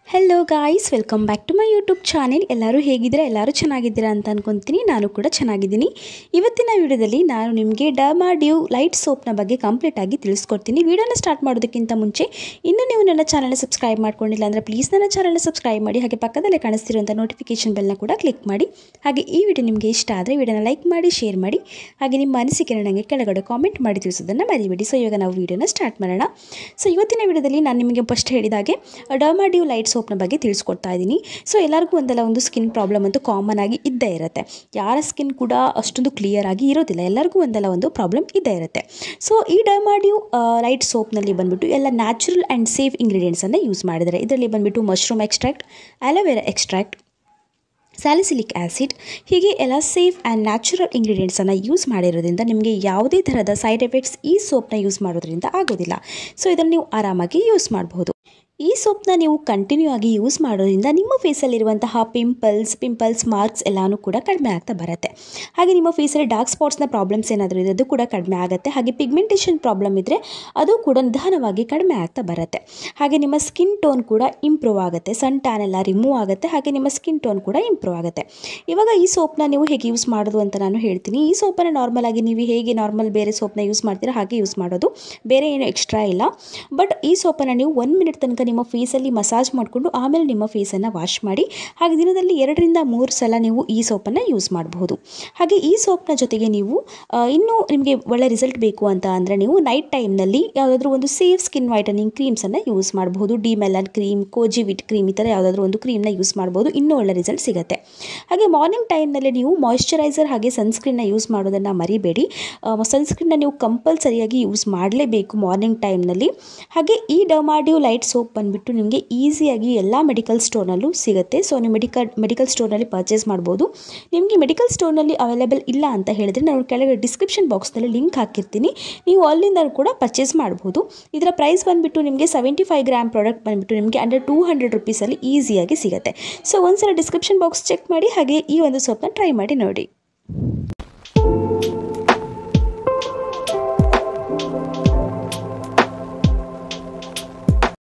hello guys welcome back to my YouTube channel ಎಲ್ಲರೂ ಹೇಗಿದ್ದೀರಾ ಎಲ್ಲರೂ ಚೆನ್ನಾಗಿದ್ದೀರಾ ಅಂತ ಅನ್ಕೊತೀನಿ ನಾನು ಕೂಡ ಚೆನ್ನಾಗಿದ್ದೀನಿ ಇವತ್ತಿನ ವಿಡಿಯೋದಲ್ಲಿ ನಾನು ನಿಮಗೆ ಡರ್ಮಾ ಡ್ಯೂ ಲೈಟ್ ಸೋಪ್ನ ಬಗ್ಗೆ ಕಂಪ್ಲೀಟ್ ಆಗಿ ತಿಳಿಸ್ಕೊಡ್ತೀನಿ ವಿಡಿಯೋನ ಸ್ಟಾರ್ಟ್ ಮಾಡೋದಕ್ಕಿಂತ ಮುಂಚೆ ಇನ್ನು ನೀವು ನನ್ನ ಚಾನಲ್ನ ಸಬ್ಸ್ಕ್ರೈಬ್ ಮಾಡ್ಕೊಂಡಿಲ್ಲ ಅಂದರೆ ಪ್ಲೀಸ್ ನನ್ನ ಚಾನಲ್ನ ಸಬ್ಸ್ಕ್ರೈಬ್ ಮಾಡಿ ಹಾಗೆ ಪಕ್ಕದಲ್ಲೇ ಕಾಣಿಸ್ತಿರುವಂಥ ನೋಟಿಫಿಕೇಶನ್ ಬೆಲ್ನ ಕೂಡ ಕ್ಲಿಕ್ ಮಾಡಿ ಹಾಗೆ ಈ ವಿಡಿಯೋ ನಿಮಗೆ ಇಷ್ಟ ಆದರೆ ವಿಡಿಯೋನ ಲೈಕ್ ಮಾಡಿ ಶೇರ್ ಮಾಡಿ ಹಾಗೆ ನಿಮ್ಮ ಅನಿಸಿಕೆನ ನನಗೆ ಕೆಳಗಡೆ ಕಾಮೆಂಟ್ ಮಾಡಿ ತಿಳಿಸೋದನ್ನು ಮರಿಬೇಡಿ ಸೊ ಇವಾಗ ನಾವು ವಿಡಿಯೋನ ಸ್ಟಾರ್ಟ್ ಮಾಡೋಣ ಸೊ ಇವತ್ತಿನ ವಿಡಿಯೋದಲ್ಲಿ ನಾನು ನಿಮಗೆ ಫಸ್ಟ್ ಹೇಳಿದಾಗೆ ಡರ್ಮಾ ಡ್ಯೂ ಲೈಟ್ ಸೋಪ್ನ ಬಗ್ಗೆ ತಿಳಿಸ್ಕೊಡ್ತಾ ಇದ್ದೀನಿ ಸೊ ಎಲ್ಲರಿಗೂ ಒಂದಲ್ಲ ಒಂದು ಸ್ಕಿನ್ ಪ್ರಾಬ್ಲಮ್ ಅಂತೂ ಕಾಮನ್ ಆಗಿ ಇದ್ದೇ ಇರುತ್ತೆ ಯಾರ ಸ್ಕಿನ್ ಕೂಡ ಅಷ್ಟೊಂದು ಕ್ಲಿಯರ್ ಆಗಿ ಇರೋದಿಲ್ಲ ಎಲ್ಲರಿಗೂ ಒಂದಲ್ಲ ಒಂದು ಪ್ರಾಬ್ಲಮ್ ಇದ್ದೇ ಇರುತ್ತೆ ಸೊ ಈ ಡರ್ಮಾ ಡ್ಯೂ ಲೈಟ್ ಸೋಪ್ನಲ್ಲಿ ಬಂದ್ಬಿಟ್ಟು ಎಲ್ಲ ನ್ಯಾಚುರಲ್ ಆ್ಯಂಡ್ ಸೇಫ್ ಇಂಗ್ರೀಡಿಯೆಂಟ್ಸನ್ನು ಯೂಸ್ ಮಾಡಿದ್ದಾರೆ ಇದರಲ್ಲಿ ಬಂದ್ಬಿಟ್ಟು mushroom extract aloe vera extract salicylic acid ಹೀಗೆ ಎಲ್ಲ ಸೇಫ್ ಆ್ಯಂಡ್ ನ್ಯಾಚುರಲ್ ಇಂಗ್ರೀಡಿಯೆಂಟ್ಸನ್ನು ಯೂಸ್ ಮಾಡಿರೋದ್ರಿಂದ ನಿಮಗೆ ಯಾವುದೇ ಥರದ ಸೈಡ್ ಎಫೆಕ್ಟ್ಸ್ ಈ ಸೋಪ್ನ ಯೂಸ್ ಮಾಡೋದ್ರಿಂದ ಆಗೋದಿಲ್ಲ ಸೊ ಇದನ್ನು ನೀವು ಆರಾಮಾಗಿ ಯೂಸ್ ಮಾಡಬಹುದು ಈ ಸೋಪ್ನ ನೀವು ಕಂಟಿನ್ಯೂ ಆಗಿ ಯೂಸ್ ಮಾಡೋದ್ರಿಂದ ನಿಮ್ಮ ಫೇಸಲ್ಲಿರುವಂತಹ ಪಿಂಪಲ್ಸ್ ಪಿಂಪಲ್ಸ್ ಮಾರ್ಕ್ಸ್ ಎಲ್ಲನೂ ಕೂಡ ಕಡಿಮೆ ಆಗ್ತಾ ಬರುತ್ತೆ ಹಾಗೆ ನಿಮ್ಮ ಫೇಸಲ್ಲಿ ಡಾರ್ಕ್ ಸ್ಪಾಟ್ಸ್ನ ಪ್ರಾಬ್ಲಮ್ಸ್ ಏನಾದರೂ ಇದೆ ಅದು ಕೂಡ ಕಡಿಮೆ ಆಗುತ್ತೆ ಹಾಗೆ ಪಿಗ್ಮೆಂಟೇಷನ್ ಪ್ರಾಬ್ಲಮ್ ಇದ್ದರೆ ಅದು ಕೂಡ ನಿಧಾನವಾಗಿ ಕಡಿಮೆ ಆಗ್ತಾ ಬರುತ್ತೆ ಹಾಗೆ ನಿಮ್ಮ ಸ್ಕಿನ್ ಟೋನ್ ಕೂಡ ಇಂಪ್ರೂವ್ ಆಗುತ್ತೆ ಸನ್ ಟ್ಯಾನ್ ಎಲ್ಲ ರಿಮೂವ್ ಆಗುತ್ತೆ ಹಾಗೆ ನಿಮ್ಮ ಸ್ಕಿನ್ ಟೋನ್ ಕೂಡ ಇಂಪ್ರೂವ್ ಆಗುತ್ತೆ ಇವಾಗ ಈ ಸೋಪ್ನ ನೀವು ಹೇಗೆ ಯೂಸ್ ಮಾಡೋದು ಅಂತ ನಾನು ಹೇಳ್ತೀನಿ ಈ ಸೋಪನ್ನು ನಾರ್ಮಲ್ ಆಗಿ ನೀವು ಹೇಗೆ ನಾರ್ಮಲ್ ಬೇರೆ ಸೋಪ್ನ ಯೂಸ್ ಮಾಡ್ತೀರಾ ಹಾಗೆ ಯೂಸ್ ಮಾಡೋದು ಬೇರೆ ಏನು ಎಕ್ಸ್ಟ್ರಾ ಇಲ್ಲ ಬಟ್ ಈ ಸೋಪನ್ನು ನೀವು ಒನ್ ಮಿನಿಟ್ ತನಕ ನಿಮ್ಮ ಫೇಸಲ್ಲಿ ಮಸಾಜ್ ಮಾಡಿಕೊಂಡು ಆಮೇಲೆ ನಿಮ್ಮ ಫೇಸನ್ನು ವಾಶ್ ಮಾಡಿ ಹಾಗೆ ದಿನದಲ್ಲಿ ಎರಡರಿಂದ ಮೂರು ಸಲ ನೀವು ಈ ಸೋಪನ್ನು ಯೂಸ್ ಮಾಡಬಹುದು ಹಾಗೆ ಈ ಸೋಪ್ನ ಜೊತೆಗೆ ನೀವು ಆ, ಇನ್ನೂ ನಿಮಗೆ ಒಳ್ಳೆ ರಿಸಲ್ಟ್ ಬೇಕು ಅಂತ ಅಂದರೆ ನೀವು ನೈಟ್ ಟೈಮ್ನಲ್ಲಿ ಯಾವುದಾದ್ರೂ ಒಂದು ಸೇಫ್ ಸ್ಕಿನ್ ವೈಟನಿಂಗ್ ಕ್ರೀಮ್ಸನ್ನು ಯೂಸ್ ಮಾಡಬಹುದು Demelan cream Kojivit cream ಈ ಥರ ಯಾವುದಾದ್ರೂ ಒಂದು ಕ್ರೀಮ್ನ ಯೂಸ್ ಮಾಡ್ಬೋದು ಇನ್ನೂ ಒಳ್ಳೆ ರಿಸಲ್ಟ್ ಸಿಗುತ್ತೆ ಹಾಗೆ ಮಾರ್ನಿಂಗ್ ಟೈಮ್ನಲ್ಲಿ ನೀವು ಮಾಯಿಶ್ಚರೈಸರ್ ಹಾಗೆ ಸನ್ಸ್ಕ್ರೀನ್ನ ಯೂಸ್ ಮಾಡೋದನ್ನು ಮರಿಬೇಡಿ ಸನ್ಸ್ಕ್ರೀನ್ನ ನೀವು ಕಂಪಲ್ಸರಿಯಾಗಿ ಯೂಸ್ ಮಾಡಲೇಬೇಕು ಮಾರ್ನಿಂಗ್ ಟೈಮ್ನಲ್ಲಿ ಹಾಗೆ ಈ ಡರ್ಮಾಡ್ಯೂ ಲೈಟ್ ಸೋಪ್ ಬಂದುಬಿಟ್ಟು ನಿಮಗೆ ಈಸಿಯಾಗಿ ಎಲ್ಲ ಮೆಡಿಕಲ್ ಸ್ಟೋರ್ನಲ್ಲೂ ಸಿಗುತ್ತೆ ಸೊ ನೀವು ಮೆಡಿಕಲ್ ಮೆಡಿಕಲ್ ಸ್ಟೋರ್ನಲ್ಲಿ ಪರ್ಚೇಸ್ ಮಾಡ್ಬೋದು ನಿಮಗೆ ಮೆಡಿಕಲ್ ಸ್ಟೋರ್ನಲ್ಲಿ ಅವೈಲೇಬಲ್ ಇಲ್ಲ ಅಂತ ಹೇಳಿದರೆ ನಾನು ಕೆಳಗಡೆ ಡಿಸ್ಕ್ರಿಪ್ಷನ್ ಬಾಕ್ಸ್ನಲ್ಲಿ ಲಿಂಕ್ ಹಾಕಿರ್ತೀನಿ ನೀವು ಅಲ್ಲಿಂದ ಕೂಡ ಪರ್ಚೇಸ್ ಮಾಡ್ಬೋದು ಇದರ ಪ್ರೈಸ್ ಬಂದುಬಿಟ್ಟು ನಿಮಗೆ ಸೆವೆಂಟಿ ಫೈವ್ ಗ್ರಾಮ್ ಪ್ರಾಡಕ್ಟ್ ಬಂದುಬಿಟ್ಟು ನಿಮಗೆ ಅಂಡರ್ ಟೂ ಹಂಡ್ರೆಡ್ ರುಪೀಸಲ್ಲಿ ಈಸಿಯಾಗಿ ಸಿಗುತ್ತೆ ಸೊ ಒಂದ್ಸಲ ಡಿಸ್ಕ್ರಿಪ್ಷನ್ ಬಾಕ್ಸ್ ಚೆಕ್ ಮಾಡಿ ಹಾಗೆ ಈ ಒಂದು ಸೋಪ್ನ ಟ್ರೈ ಮಾಡಿ ನೋಡಿ